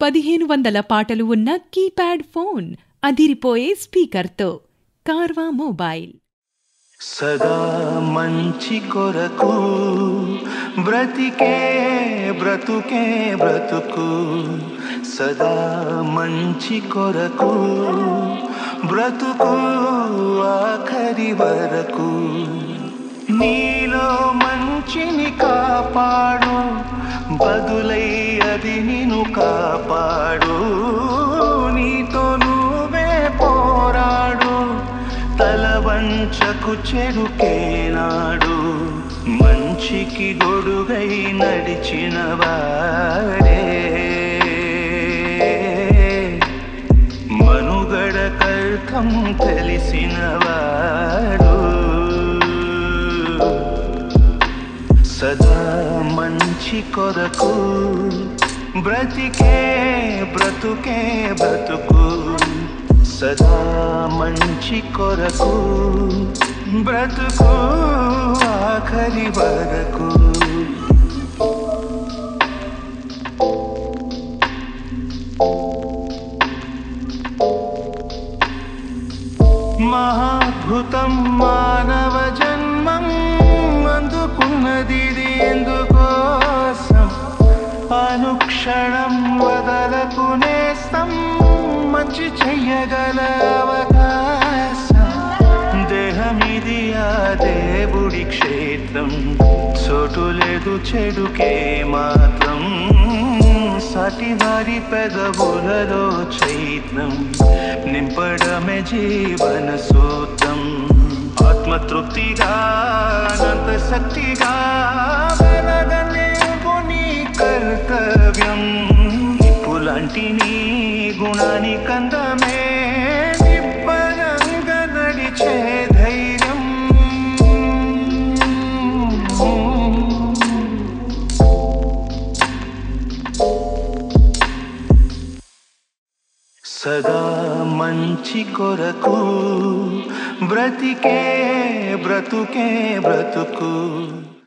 పదిహేను వందల పాటలు ఉన్న కీప్యాడ్ ఫోన్ అదిరిపోయే స్పీకర్తో కార్వా మొబైల్ సదా మంచి కొరకు బ్రతికే బ్రతుకే బ్రతుకు సదా మంచి కొరకు బ్రతుకు ఆఖరి వరకు నీలో మంచిని కాపాడు బదులై అది నిన్ను కాపాడు నీతో నువ్వే పోరాడు తల వంచకు చెడుకేనాడు మంచికి గొడుగై నడిచిన వాడే మనుగడ కర్థం తెలిసిన వాడు సదా మంచి కొరకు బ్రతికే బ్రతుకే బ్రతుకు సదా మంచి కొరకు బ్రతుకు ఆఖరి వరకు మహాద్భుతం మానవ జన్మం అందుకున్నది ఇది ఎందుకోసం అనుక్షణం వదలకు నేస్తం మంచి చెయ్యగల అవకాశం దేహమిది ఆ దేవుడి క్షేత్రం చోటు లేదు చెడుకే మాత్రం సాటి వారి పెదవులలో చైత్రం నింపడమే జీవన సూత్రం ఆత్మతృప్తిగా అనంత శక్తిగా వెలగలేవు నీ కర్తవ్యం నిప్పులాంటి నీ గుణాని కందమే నిబ్బరంగా నడిచే ధైర్యం సదా మంచి కొరకు బ్రతికే బ్రతుకే బ్రతుకు